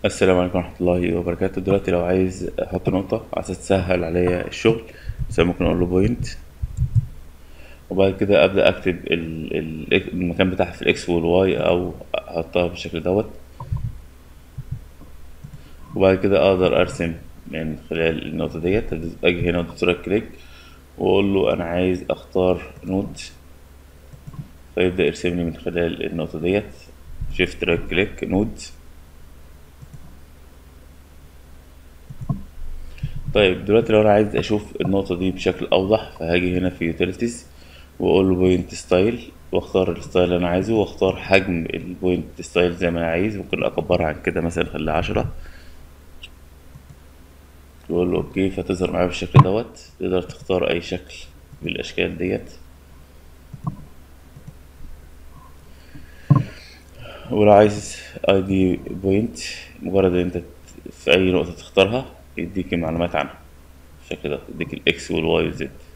السلام عليكم ورحمة الله وبركاته دلوقتي لو عايز أحط نقطة على أساس تسهل عليا الشغل مثلا ممكن أقول له بوينت وبعد كده أبدأ أكتب ال- ال- المكان بتاعها في الإكس والواي أو أحطها بالشكل دوت وبعد كده أقدر أرسم من خلال النقطة ديت أجي هنا أدوس رايت كليك وأقول له أنا عايز أختار نود فيبدأ يرسم لي من خلال النقطة ديت شيفت رايت كليك نود طيب دلوقتي لو انا عايز اشوف النقطة دي بشكل اوضح فهاجي هنا في يوتيليتيز واقول له بوينت ستايل واختار الستايل اللي انا عايزه واختار حجم البوينت ستايل زي ما انا عايز ممكن اكبرها عن كده مثلا اخليها عشرة واقول له اوكي فتظهر معايا بالشكل دوت تقدر تختار اي شكل بالاشكال ديت ولو عايز اي دي بوينت مجرد ان انت في اي نقطة تختارها يديك المعلومات عنها بالشكل ده يديك الاكس والواي والزد